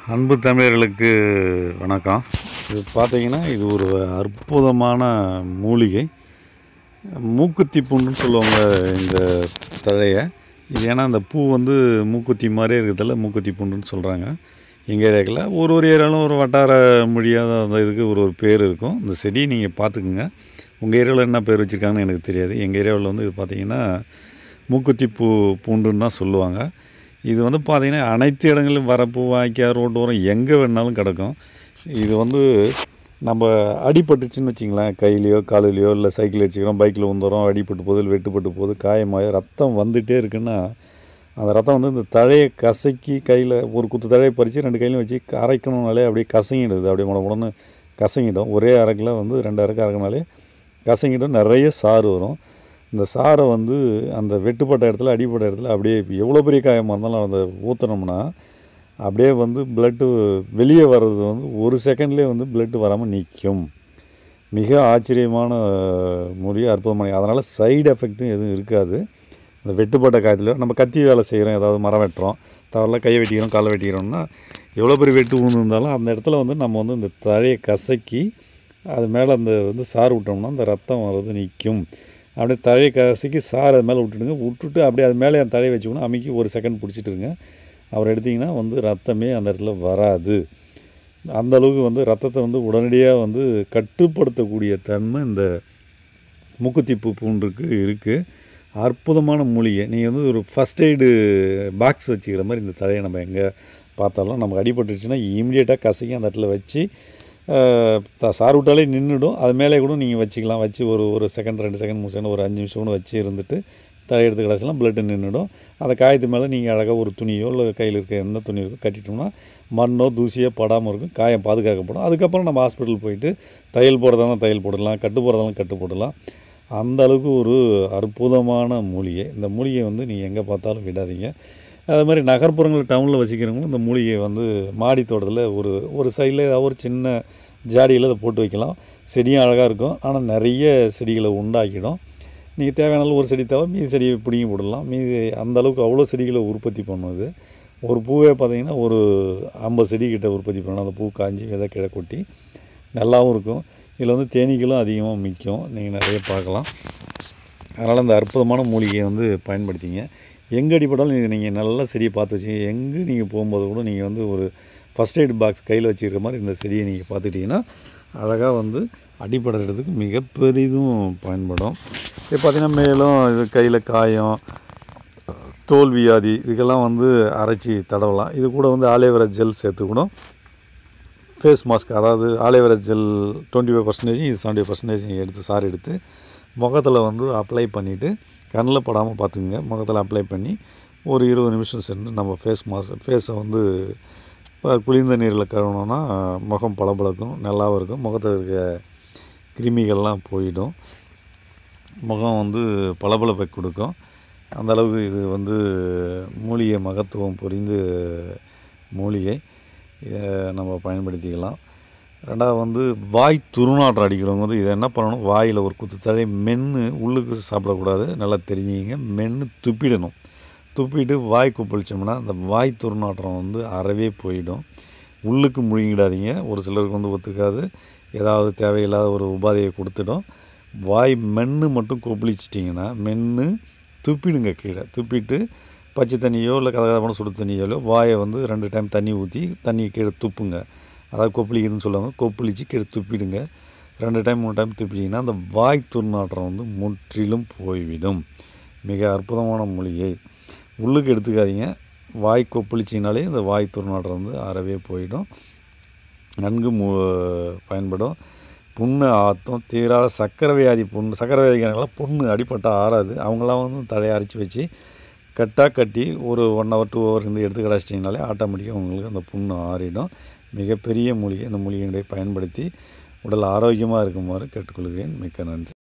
அன்பு தமிழர்களுக்கு வணக்கம் இது பார்த்தீங்கன்னா இது ஒரு அற்புதமான மூலிகை மூக்குத்தி பூண்டுன்னு சொல்லுவாங்க இந்த தழையை இது ஏன்னா அந்த பூ வந்து மூக்குத்தி மாதிரியே இருக்கிறதால மூக்குத்தி பூண்டுன்னு சொல்கிறாங்க எங்கள் ஏரியாக்கில் ஒரு ஒரு ஏரியாவிலும் ஒரு வட்டார மொழியாக அந்த இதுக்கு ஒரு ஒரு பேர் இருக்கும் இந்த செடி நீங்கள் பார்த்துக்குங்க உங்கள் ஏரியாவில் என்ன பேர் வச்சுருக்காங்கன்னு எனக்கு தெரியாது எங்கள் ஏரியாவில் வந்து இது பார்த்தீங்கன்னா மூக்குத்தி பூ பூண்டுன்னு தான் சொல்லுவாங்க இது வந்து பார்த்திங்கன்னா அனைத்து இடங்களிலும் வரப்பு வாய்க்கால் ரோட்டு ஓரம் எங்கே வேணாலும் கிடக்கும் இது வந்து நம்ம அடிபட்டுச்சுன்னு வச்சிங்களேன் கையிலையோ காலிலையோ இல்லை சைக்கிள் வச்சுக்கிறோம் பைக்கில் உந்தரோம் அடிபட்டு போகுது இல்லை வெட்டுப்பட்டு போகுது காயமாய ரத்தம் வந்துகிட்டே இருக்குன்னா அந்த ரத்தம் வந்து இந்த தழையை கசக்கி கையில் ஒரு குத்து தழையை பறித்து ரெண்டு கையிலையும் வச்சு அரைக்கணுனாலே அப்படியே கசங்கிடுது அப்படியே முட முடன்னு கசங்கிடும் ஒரே அரைக்கில் வந்து ரெண்டு அரைக்கு அரைக்கினாலே கசங்கிடும் நிறைய சாறு வரும் இந்த சாரை வந்து அந்த வெட்டுப்பட்ட இடத்துல அடிப்பட்ட இடத்துல அப்படியே எவ்வளோ பெரிய காயமாக இருந்தாலும் அதை ஊற்றுனோம்னா அப்படியே வந்து பிளட்டு வெளியே வர்றது வந்து ஒரு செகண்ட்லேயே வந்து பிளட்டு வராமல் நிற்கும் மிக ஆச்சரியமான மொழி அற்புதமான அதனால் சைடு எஃபெக்ட்டும் எதுவும் இருக்காது இந்த வெட்டுப்பட்ட காயத்தில் நம்ம கத்தி வேலை செய்கிறோம் ஏதாவது மரம் வெட்டுறோம் தவறில் கையை வெட்டிக்கிறோம் காலை வெட்டிக்கிறோம்னா எவ்வளோ பெரிய வெட்டு விழுந்திருந்தாலும் அந்த இடத்துல வந்து நம்ம வந்து இந்த தழையை கசக்கி அது மேலே அந்த வந்து சாறு விட்டோம்னா அந்த ரத்தம் வர்றது நிற்கும் அப்படியே தழையை கசக்கி சாறு அது மேலே விட்டுடுங்க விட்டுட்டு அப்படியே அது மேலே அந்த தழையை வச்சுக்கணும் அமைக்கி ஒரு செகண்ட் பிடிச்சிட்டுருங்க அவர் எடுத்திங்கன்னா வந்து ரத்தமே அந்த இடத்துல வராது அந்த அளவுக்கு வந்து ரத்தத்தை வந்து உடனடியாக வந்து கட்டுப்படுத்தக்கூடிய தன்மை இந்த மூக்குத்தி பூ பூண்டுக்கு இருக்குது அற்புதமான மூலிகை நீங்கள் வந்து ஒரு ஃபஸ்ட் எய்டு பாக்ஸ் வச்சுக்கிற மாதிரி இந்த தலையை நம்ம எங்கே பார்த்தாலும் நமக்கு அடிபட்டுருச்சுன்னா இமீடியட்டாக கசக்கி அந்த இடத்துல வச்சு சாறு விட்டாலே நின்றுடும் அது மேலே கூட நீங்கள் வச்சுக்கலாம் வச்சு ஒரு ஒரு செகண்ட் ரெண்டு செகண்ட் மூணு செகண்ட் ஒரு அஞ்சு நிமிஷம் கூட வச்சு இருந்துட்டு தலை எடுத்து கிடச்சலாம் பிளட்டு நின்றுடும் அந்த காயத்து மேலே நீங்கள் அழகாக ஒரு துணியோ இல்லை கையில் இருக்க எந்த துணி இருக்கோ கட்டிட்டோம்னா மண்ணோ தூசியோ படாமல் இருக்கும் காயம் பாதுகாக்கப்படும் அதுக்கப்புறம் நம்ம ஹாஸ்பிட்டல் போயிட்டு தையல் போடுறதாலும் தையல் போடலாம் கட்டு போடுறதாலும் கட்டு போடலாம் அந்த அளவுக்கு ஒரு அற்புதமான மூலிகை இந்த மூலிகை வந்து நீங்கள் எங்கே பார்த்தாலும் விடாதீங்க அது மாதிரி நகர்ப்புறங்கள் டவுனில் வசிக்கிறவங்களும் இந்த மூலிகை வந்து மாடி தோட்டத்தில் ஒரு ஒரு சைடில் ஏதாவது ஒரு சின்ன ஜாடியில் அதை போட்டு வைக்கலாம் செடியும் அழகாக இருக்கும் ஆனால் நிறைய செடிகளை உண்டாக்கிடும் நீங்கள் தேவையான அளவு ஒரு செடி தேவை மீதி செடியை பிடிங்கி போடலாம் மீதி அந்த அளவுக்கு அவ்வளோ செடிகளை உற்பத்தி பண்ணுது ஒரு பூவே பார்த்தீங்கன்னா ஒரு ஐம்பது செடி கிட்ட உற்பத்தி பண்ணணும் அந்த பூ காஞ்சி விதை கிழ கொட்டி நல்லாவும் இருக்கும் இதில் வந்து தேனீக்களும் அதிகமாக மிக்கும் நீங்கள் நிறைய பார்க்கலாம் அதனால் அந்த அற்புதமான மூலிகையை வந்து பயன்படுத்திங்க எங்கே அடிப்பட்டாலும் இது நீங்கள் நல்ல செடியை பார்த்து வச்சு எங்கே நீங்கள் போகும்போது கூட நீங்கள் வந்து ஒரு ஃபஸ்ட் எய்ட் பாக்ஸ் கையில் வச்சுருக்க மாதிரி இந்த செடியை நீங்கள் பார்த்துக்கிட்டிங்கன்னா அழகாக வந்து அடிப்படுறதுக்கு மிக பெரிதும் பயன்படும் இப்போ பார்த்திங்கன்னா மேலும் இது கையில் காயம் தோல் வியாதி இதுக்கெல்லாம் வந்து அரைச்சி தடவலாம் இது கூட வந்து ஆலேவரா ஜெல் சேர்த்து கூட ஃபேஸ் மாஸ்க் அதாவது aloe vera gel twenty five percentage இது செவன்ட்டி பர்சன்டேஜ் எடுத்து சாறு எடுத்து முகத்தில் வந்து அப்ளை பண்ணிவிட்டு கண்ணில் படாமல் பார்த்துக்குங்க முகத்தில் அப்ளை பண்ணி ஒரு இருபது நிமிஷம் சென்று நம்ம ஃபேஸ் மாஸ்க் ஃபேஸை வந்து குளிர்ந்த நீரில் கழுவினோன்னா முகம் பளபளக்கும் நல்லாவும் இருக்கும் முகத்தில் இருக்க கிருமிகள்லாம் போயிடும் முகம் வந்து பளபளப்பை கொடுக்கும் அந்த அளவுக்கு இது வந்து மூலிகை மகத்துவம் புரிந்து மூலிகை இதை நம்ம பயன்படுத்திக்கலாம் ரெண்டாவது வந்து வாய் துருநாற்றம் அடிக்கிறவங்க வந்து இதை என்ன பண்ணணும் வாயில் ஒரு குத்து தழை மென்று உள்ளுக்கு சாப்பிடக்கூடாது நல்லா தெரிஞ்சுக்கிங்க மென்று துப்பிடணும் துப்பிட்டு வாய் குப்பளிச்சோம்னா அந்த வாய் துருநாற்றம் வந்து அறவே போயிடும் உள்ளுக்கு முழுங்கிடாதீங்க ஒரு சிலருக்கு வந்து ஒத்துக்காது ஏதாவது தேவையில்லாத ஒரு உபாதையை கொடுத்துடும் வாய் மென்று மட்டும் கொப்பளிச்சிட்டிங்கன்னா மென்று துப்பிடுங்க கீழே துப்பிட்டு பச்சை தண்ணியோ இல்லை கதகதப்பான சுடு தண்ணியோ வாயை வந்து ரெண்டு டைம் தண்ணி ஊற்றி தண்ணியை கீழே துப்புங்க அதாவது கொப்பளிக்குதுன்னு சொல்லுவாங்க கொப்பளிச்சு கீழே துப்பிடுங்க ரெண்டு டைம் மூணு டைம் துப்பிட்டிங்கன்னா அந்த வாய் துர்நாற்றம் வந்து முற்றிலும் போய்விடும் மிக அற்புதமான மூலிகை உள்ளுக்கு எடுத்துக்காதீங்க வாய் கொப்பளிச்சினாலே இந்த வாய் துர்நாற்றம் வந்து அறவே போயிடும் நன்கு மு பயன்படும் புண்ணு ஆற்றும் தீராத சக்கரை வியாதி புண்ணு சக்கரை வியாதிக்காரங்களாம் புண்ணு அடிப்பட்டால் ஆறாது அவங்களாம் வந்து தலையை அரைச்சி வச்சு கட்டாக கட்டி ஒரு ஒன் ஹவர் டூ ஹவர் இருந்து எடுத்து கிடச்சிட்டிங்கனாலே ஆட்டோமேட்டிக்காக உங்களுக்கு அந்த புண்ணு ஆறிடும் மிகப்பெரிய மூலிகை இந்த மூலிகைகளை பயன்படுத்தி உடல் ஆரோக்கியமாக இருக்குமாறு கேட்டுக்கொள்கிறேன் மிக்க நன்றி